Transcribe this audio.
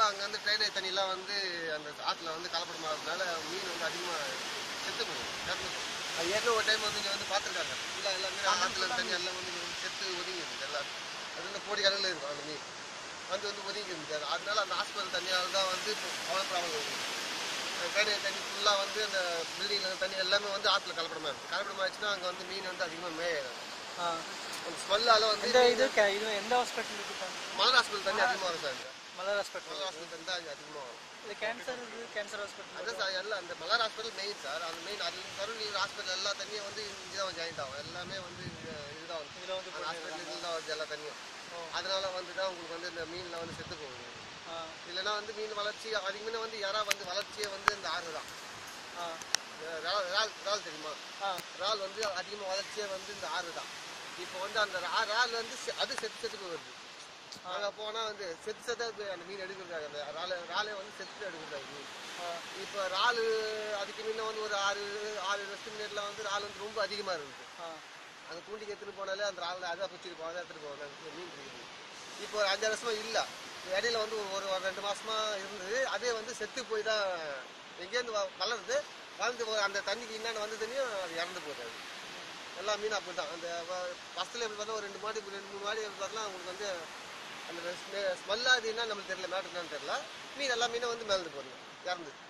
அங்கே வந்து ட்ரைனேஜ் தண்ணிலாம் வந்து அந்த ஆற்றுல வந்து கலப்படமாகிறதுனால மீன் வந்து அதிகமாக செத்து போகும் இறந்து போகும் அது ஏற்கனவே ஒரு டைம் வந்து இங்கே வந்து பார்த்துருக்காங்க ஃபுல்லாக எல்லாமே ஆற்றுல தண்ணி எல்லாம் வந்து இங்க வந்து செத்து ஒதுங்கி இருந்துச்சு எல்லாம் அது வந்து கோடி கடலில் இருக்கும் அந்த மீன் வந்து வந்து ஒதுங்கி இருந்துச்சு அதனால அந்த ஹாஸ்பிட்டல் தண்ணியால் தான் வந்து இப்போ அவ்வளோ ப்ராப்ளம் இருக்குது ட்ரைனேஜ் தண்ணி ஃபுல்லாக வந்து அந்த பில்டிங்கில் தண்ணி எல்லாமே வந்து ஆற்றுல கலப்படமாக இருக்குது கலப்படமாகிடுச்சுன்னா அங்கே வந்து மீன் வந்து அதிகமாக மேயாது ஆ அந்த ஸ்மெல்லால் வந்து இந்த இது கே- இது எந்த ஹாஸ்பிட்டல் இருக்கு மலர் ஹாஸ்பிட்டல் தண்ணி அதிகமாக வரும் சார் இங்க. மலர் ஹாஸ்பிட்டல் மலர் ஹாஸ்பிட்டல் தண்ணி தான் இங்க அதிகமாக வரும் இது கேன்சர் இது கேன்சர் ஹாஸ்பிட்டல் அதான் சார் எல்லாம் அந்த மலர் ஹாஸ்பிட்டல் மெயின் சார் அந்த மெயின் அது தருண் ஹாஸ்பிட்டல் எல்லா தண்ணியும் வந்து இங்கே தான் ஜாயிண்ட் ஆகும் எல்லாமே வந்து இங்க இதுதான் வந்து இதில் வந்து அந்த ஹாஸ்பிட்டல் இதில் தான் வருது எல்லா தண்ணியும் ஓ. அதனால வந்து தான் உங்களுக்கு வந்து இந்த மீன்ல வந்து செத்து போகுது ஆ இல்லைன்னா வந்து மீன் வளர்ச்சி அதிகமாக வந்து யாரா வந்து வளர்ச்சியே வந்து இந்த ஆறு தான் ஆ அஹ் இறால் இறால் இறால் தெரியுமா ஆ இறால் வந்து அதிகமாக வளர்ச்சியே வந்து இந்த ஆறு தான் இப்போ வந்து அந்த ரா- இறால் வந்து செ- அது செத்து செத்து போய் வருது அங்கே போனால் வந்து செத்து செத்தா போய் அந்த மீன் எடுக்கிறாங்க அந்த இறால் இறாலே வந்து செத்து எடுக்கிறாங்க மீன் ஆ இப்போ இறால் அதுக்கு முன்ன வந்து ஒரு ஆறு ஆறு வருஷத்துக்கு முன்னாடிலாம் வந்து இறால் வந்து ரொம்ப அதிகமாக இருந்துச்சு ஆ அந்த தூண்டிக்கு எடுத்துட்டு போனாலே அந்த இறால் அதை பிடிச்சிட்டு போவாங்க எடுத்துட்டு போவாங்க இந்த மீன் பிடிக்கிறது இப்போ ஒரு அஞ்சாறு வருஷமா இல்லை இடையில வந்து ஒரு ஒரு ரெண்டு மாசமா இருந்தது அதே வந்து செத்து போய் தான் எங்கேருந்து வ- வளருது வளர்ந்து போ- அந்த தண்ணிக்கு என்னென்ன வந்ததுனையும் அது இறந்து போகுது அது எல்லா மீனும் அப்படி தான் அந்த ஃபஸ்ட்டில் எப்படி பார்த்தா ஒரு ரெண்டு மாடி ரெண்டு மூணு மாடி எப்படி பார்த்தா உங்களுக்கு வந்து அந்த ஸ்மெல்லாக அது என்ன நம்மளுக்கு தெரியல மேட்ரு என்னன்னு தெரியல மீன் எல்லா மீனும் வந்து மேலந்து போகுது இறந்து